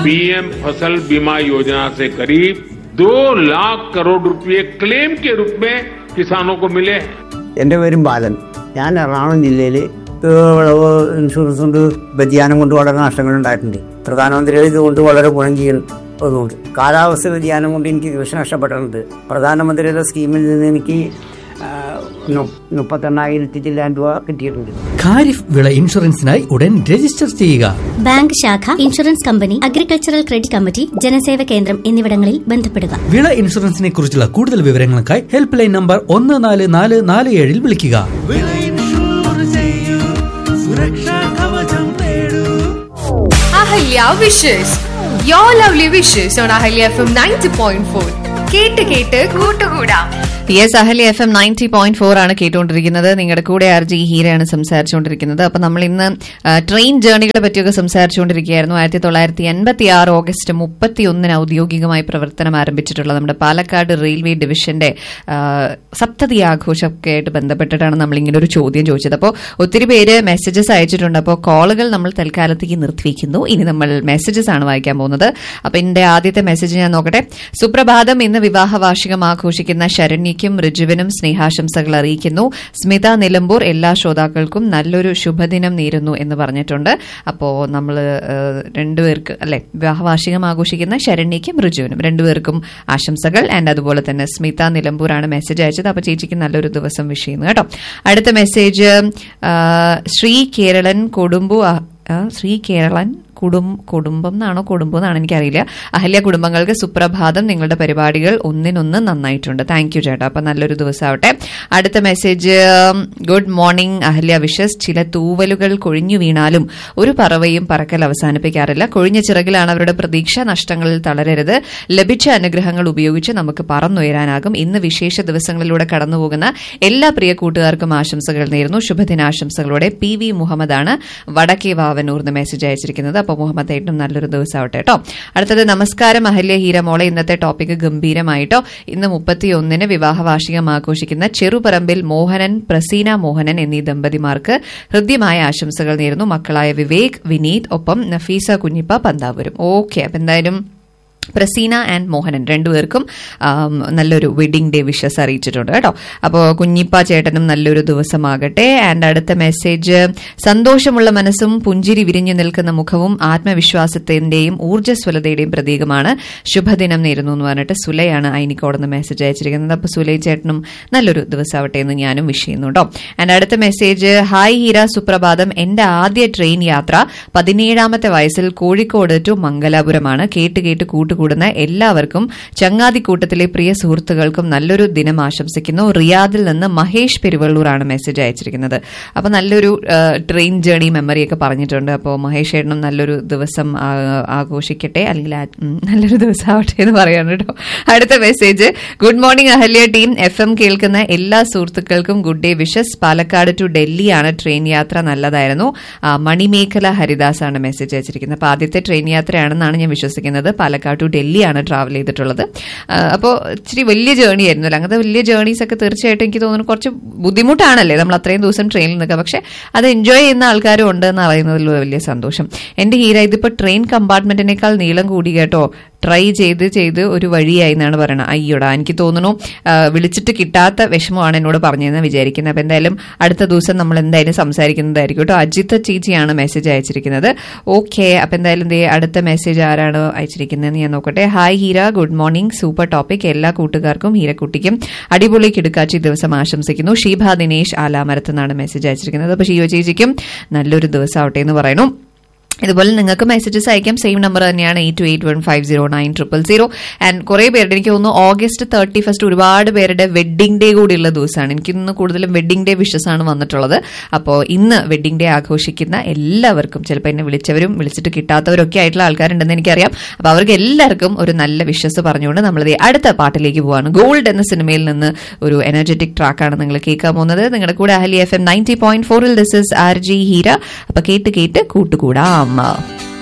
PM फसल बीमा योजना से करीब दो लाख करोड़ रुपए क्लेम के रूप में किसानों को मिले हैं എൻ്റെ പേരും ബാലൻ ഞാൻ എറണാകുളം ജില്ലയിൽ വിളവ് ഇൻഷുറൻസ് കൊണ്ട് വ്യതിയാനം കൊണ്ട് വളരെ നഷ്ടങ്ങൾ ഉണ്ടായിട്ടുണ്ട് പ്രധാനമന്ത്രിയുടെ ഇതുകൊണ്ട് വളരെ ഗുണം ചെയ്യുന്നതുകൊണ്ട് കാലാവസ്ഥ വ്യതിയാനം കൊണ്ട് എനിക്ക് കൃഷി നഷ്ടപ്പെട്ടിട്ടുണ്ട് പ്രധാനമന്ത്രിയുടെ സ്കീമിൽ നിന്ന് എനിക്ക് ആ, നു- മുപ്പത്തെണ്ണായിരത്തി ചില്ലാൻ രൂപ കിട്ടിയിട്ടുണ്ട് ഖാരിഫ് വിള ഇൻഷുറൻസിനായി ഉടൻ രജിസ്റ്റർ ചെയ്യുക ബാങ്ക് ശാഖ insurance company agricultural credit committee ജനസേവ കേന്ദ്രം എന്നിവിടങ്ങളിൽ ബന്ധപ്പെടുക വിള ഇൻഷുറൻസിനെ കുറിച്ചുള്ള കൂടുതൽ വിവരങ്ങൾക്കായി ഹെൽപ്പ് ലൈൻ നമ്പർ ഒന്ന് നാല് നാല് നാല് ഏഴിൽ വിളിക്കുക വിള ഇൻഷൂർ ചെയ്യൂ സുരക്ഷാ കവചം നേടൂ Ahalya wishes your lovely wishes on Ahalya F M ninety point four കേട്ട് കേട്ട് കൂട്ടുകൂടാം yes Ahalya F M ninety point four ആണ് കേട്ടുകൊണ്ടിരിക്കുന്നത് നിങ്ങളുടെ കൂടെ ആർ ജി ഹീരയാണ് സംസാരിച്ചുകൊണ്ടിരിക്കുന്നത് അപ്പൊ നമ്മൾ ഇന്ന് ആ, ട്രെയിൻ ജേർണികളെ പറ്റിയൊക്കെ സംസാരിച്ചുകൊണ്ടിരിക്കുകയായിരുന്നു ആയിരത്തി തൊള്ളായിരത്തി എൺപത്തി ആറ് ഓഗസ്റ്റ് മുപ്പത്തി ഒന്നിന് ഔദ്യോഗികമായി പ്രവർത്തനം ആരംഭിച്ചിട്ടുള്ള നമ്മുടെ പാലക്കാട് റെയിൽവേ ഡിവിഷന്റെ ആ, സപ്തതി ആഘോഷമൊക്കെ ആയിട്ട് ബന്ധപ്പെട്ടിട്ടാണ് നമ്മൾ ഇങ്ങനെ ഒരു ചോദ്യം ചോദിച്ചത് അപ്പോൾ ഒത്തിരി പേര് മെസ്സേജസ് അയച്ചിട്ടുണ്ട് അപ്പോൾ കോളുകൾ നമ്മൾ തൽക്കാലത്തേക്ക് നിർത്തിവെക്കുന്നു ഇനി നമ്മൾ മെസ്സേജസ് ആണ് വായിക്കാൻ പോകുന്നത് അപ്പൊ എന്റെ ആദ്യത്തെ മെസ്സേജ് ഞാൻ നോക്കട്ടെ സുപ്രഭാതം ഇന്ന് വിവാഹ വാർഷികം ആഘോഷിക്കുന്ന ശരണ്യയ്ക്കും ഋജുവിനും സ്നേഹാശംസകൾ അറിയിക്കുന്നു സ്മിത നിലമ്പൂർ എല്ലാ ശ്രോതാക്കൾക്കും നല്ലൊരു ശുഭദിനം നേരുന്നു എന്ന് പറഞ്ഞിട്ടുണ്ട് അപ്പോ നമ്മൾ രണ്ടുപേർക്ക് അല്ലെ വിവാഹ വാർഷികം ആഘോഷിക്കുന്ന ശരണ്യയ്ക്കും ഋജുവിനും രണ്ടുപേർക്കും ആശംസകൾ ആൻഡ് അതുപോലെ തന്നെ സ്മിത നിലമ്പൂരാണ് മെസ്സേജ് അയച്ചത് അപ്പൊ ചേച്ചിക്ക് നല്ലൊരു ദിവസം വിഷ് ചെയ്യുന്നു കേട്ടോ അടുത്ത മെസ്സേജ് ആ, ശ്രീ കേരളൻ കൊടുമ്പു ആ, ആ, ശ്രീ കേരളൻ കുടും കുടുംബം എന്നാണോ കുടുംബം എന്നാണ് എനിക്കറിയില്ല അഹല്യ കുടുംബങ്ങൾക്ക് സുപ്രഭാതം നിങ്ങളുടെ പരിപാടികൾ ഒന്നിനൊന്ന് നന്നായിട്ടുണ്ട് താങ്ക് യു ചേട്ടാ അപ്പൊ നല്ലൊരു ദിവസമാവട്ടെ അടുത്ത message good morning Ahalya wishes ചില തൂവലുകൾ കൊഴിഞ്ഞു വീണാലും ഒരു പറവയും പറക്കൽ അവസാനിപ്പിക്കാറില്ല കൊഴിഞ്ഞ ചിറകിലാണ് അവരുടെ പ്രതീക്ഷ നഷ്ടങ്ങളിൽ തളരരുത് ലഭിച്ച അനുഗ്രഹങ്ങൾ ഉപയോഗിച്ച് നമുക്ക് പറന്നുയരാനാകും ഇന്ന് വിശേഷ ദിവസങ്ങളിലൂടെ കടന്നുപോകുന്ന എല്ലാ പ്രിയ കൂട്ടുകാർക്കും ആശംസകൾ നേരുന്നു ശുഭദിനാശംസകളോടെ പി വി മുഹമ്മദാണ് വടക്കേ വാവനൂർ എന്ന് മെസ്സേജ് അയച്ചിരിക്കുന്നത് അപ്പോൾ മുഹമ്മദ് ഏട്ടനും നല്ലൊരു ദിവസമാവട്ടെ കേട്ടോ അടുത്തത് നമസ്കാരം അഹല്യ ഹീര മോളെ ഇന്നത്തെ ടോപ്പിക് ഗംഭീരമായിട്ടോ ഇന്ന് മുപ്പത്തിയൊന്നിന് വിവാഹ വാർഷികം ആഘോഷിക്കുന്ന ചെറുപറമ്പിൽ മോഹനൻ പ്രസീന മോഹനൻ എന്നീ ദമ്പതിമാർക്ക് ഹൃദ്യമായ ആശംസകൾ നേരുന്നു മക്കളായ വിവേക് വിനീത് ഒപ്പം നഫീസ കുഞ്ഞിപ്പ പന്താവൂരും ഓക്കെ അപ്പൊ എന്തായാലും പ്രസീന ആൻഡ് മോഹനൻ രണ്ടുപേർക്കും ആം, നല്ലൊരു വെഡിങ് ഡേ വിഷസ് അറിയിച്ചിട്ടുണ്ട് കേട്ടോ അപ്പോൾ കുഞ്ഞിപ്പ ചേട്ടനും നല്ലൊരു ദിവസമാകട്ടെ ആൻഡ് അടുത്ത മെസ്സേജ് സന്തോഷമുള്ള മനസ്സും പുഞ്ചിരി വിരിഞ്ഞു നിൽക്കുന്ന മുഖവും ആത്മവിശ്വാസത്തിന്റെയും ഊർജ്ജസ്വലതയുടെയും പ്രതീകമാണ് ശുഭദിനം നേരുന്നു എന്ന് പറഞ്ഞിട്ട് സുലയാണ് അയിനിക്കോടെന്ന് മെസ്സേജ് അയച്ചിരിക്കുന്നത് അപ്പോൾ സുലൈ ചേട്ടനും നല്ലൊരു ദിവസമാവട്ടെ എന്ന് ഞാനും വിഷ് ചെയ്യുന്നു കേട്ടോ ആൻഡ് അടുത്ത മെസ്സേജ് ഹായ് ഹീര സുപ്രഭാതം എന്റെ ആദ്യ ട്രെയിൻ യാത്ര പതിനേഴാമത്തെ വയസ്സിൽ കോഴിക്കോട് ടു മംഗലാപുരമാണ് കേട്ട് കേട്ട് കൂട്ടുകൂടുന്ന എല്ലാവർക്കും ചങ്ങാതിക്കൂട്ടത്തിലെ പ്രിയ സുഹൃത്തുക്കൾക്കും നല്ലൊരു ദിനം ആശംസിക്കുന്നു റിയാദിൽ നിന്ന് മഹേഷ് പെരുവള്ളൂറാണ് മെസ്സേജ് അയച്ചിരിക്കുന്നത് അപ്പൊ നല്ലൊരു ആ, ട്രെയിൻ ജേണി മെമ്മറി ഒക്കെ പറഞ്ഞിട്ടുണ്ട് അപ്പോൾ മഹേഷ് ചേട്ടനും നല്ലൊരു ദിവസം ആ, ആഘോഷിക്കട്ടെ അല്ലെങ്കിൽ ആ- ഉം, നല്ലൊരു ദിവസം ആവട്ടെ എന്ന് പറയാണ് കേട്ടോ അടുത്ത message good morning Ahalya team F M കേൾക്കുന്ന എല്ലാ സുഹൃത്തുക്കൾക്കും good day wishes Palakkad to ഡൽഹിയാണ് ട്രെയിൻ യാത്ര നല്ലതായിരുന്നു ആ, മണിമേഖല ഹരിദാസ് ആണ് മെസ്സേജ് അയച്ചിരിക്കുന്നത് അപ്പൊ ആദ്യത്തെ ട്രെയിൻ യാത്രയാണെന്നാണ് ഞാൻ വിശ്വസിക്കുന്നത് പാലക്കാട് ടു ഡൽഹിയാണ് ട്രാവൽ ചെയ്തിട്ടുള്ളത് അപ്പോൾ ഇച്ചിരി വലിയ ജേണി ആയിരുന്നു അല്ലേ അങ്ങനത്തെ വലിയ ജേണീസ് ഒക്കെ തീർച്ചയായിട്ടും എനിക്ക് തോന്നുന്നു കുറച്ച് ബുദ്ധിമുട്ടാണല്ലേ നമ്മൾ അത്രയും ദിവസം ട്രെയിനിൽ നിൽക്കുക പക്ഷെ അത് എൻജോയ് ചെയ്യുന്ന ആൾക്കാരും ഉണ്ട് എന്ന് അറിയുന്നതിൽ വലിയ സന്തോഷം എന്റെ ഹീര ഇതിപ്പോ ട്രെയിൻ കമ്പാർട്ട്മെന്റിനേക്കാൾ നീളം കൂടി കേട്ടോ ട്രൈ ചെയ്ത് ചെയ്ത് ഒരു വഴിയായി എന്നാണ് പറയുന്നത് അയ്യോടാ എനിക്ക് തോന്നുന്നു ആ, വിളിച്ചിട്ട് കിട്ടാത്ത വിഷമമാണ് എന്നോട് പറഞ്ഞതെന്ന് വിചാരിക്കുന്നത് അപ്പൊ എന്തായാലും അടുത്ത ദിവസം നമ്മൾ എന്തായാലും സംസാരിക്കുന്നതായിരിക്കും കേട്ടോ അജിത്ത് ചേച്ചിയാണ് മെസ്സേജ് അയച്ചിരിക്കുന്നത് ഓക്കെ അപ്പൊ എന്തായാലും ദേ അടുത്ത മെസ്സേജ് ആരാണ് അയച്ചിരിക്കുന്നതെന്ന് ഞാൻ നോക്കട്ടെ hi Heera good morning super topic എല്ലാ കൂട്ടുകാർക്കും ഹീരക്കുട്ടിക്കും അടിപൊളി കിടുക്കാച്ചി ദിവസം ആശംസിക്കുന്നു ഷീഭ ദിനേശ് ആലാമരത്ത് നിന്നാണ് മെസ്സേജ് അയച്ചിരിക്കുന്നത് അപ്പൊ ഷീവ ചേച്ചിക്കും നല്ലൊരു ദിവസം ആവട്ടെ എന്ന് പറയുന്നു ഇതുപോലെ നിങ്ങൾക്ക് മെസ്സേജസ് അയക്കാം സെയിം നമ്പർ തന്നെയാണ് eight two eight one five zero nine triple zero and കുറേ പേരുടെ എനിക്ക് തോന്നുന്നു ഓഗസ്റ്റ് തേർട്ടി ഫസ്റ്റ് ഒരുപാട് പേരുടെ വെഡ്ഡിംഗ് ഡേ കൂടിയുള്ള ദിവസമാണ് എനിക്ക് ഇന്ന് കൂടുതലും വെഡ്ഡിംഗ് ഡേ വിഷസ് ആണ് വന്നിട്ടുള്ളത് അപ്പോൾ ഇന്ന് വെഡ്ഡിംഗ് ഡേ ആഘോഷിക്കുന്ന എല്ലാവർക്കും ചിലപ്പോൾ എന്നെ വിളിച്ചവരും വിളിച്ചിട്ട് കിട്ടാത്തവരൊക്കെ ആയിട്ടുള്ള ആൾക്കാരുണ്ടെന്ന് എനിക്കറിയാം അപ്പോൾ അവർക്ക് എല്ലാവർക്കും ഒരു നല്ല വിഷസ് പറഞ്ഞുകൊണ്ട് നമ്മൾ അടുത്ത പാട്ടിലേക്ക് പോവാണ് ഗോൾഡ് എന്ന സിനിമയിൽ നിന്ന് ഒരു എനർജറ്റിക് ട്രാക്കാണ് നിങ്ങൾ കേൾക്കാൻ പോകുന്നത് നിങ്ങളുടെ കൂടെ Ahalya F M ninety point ഫോറിൽ this is R J Heera അപ്പൊ കേട്ട് കേട്ട് കൂട്ടുകൂടാം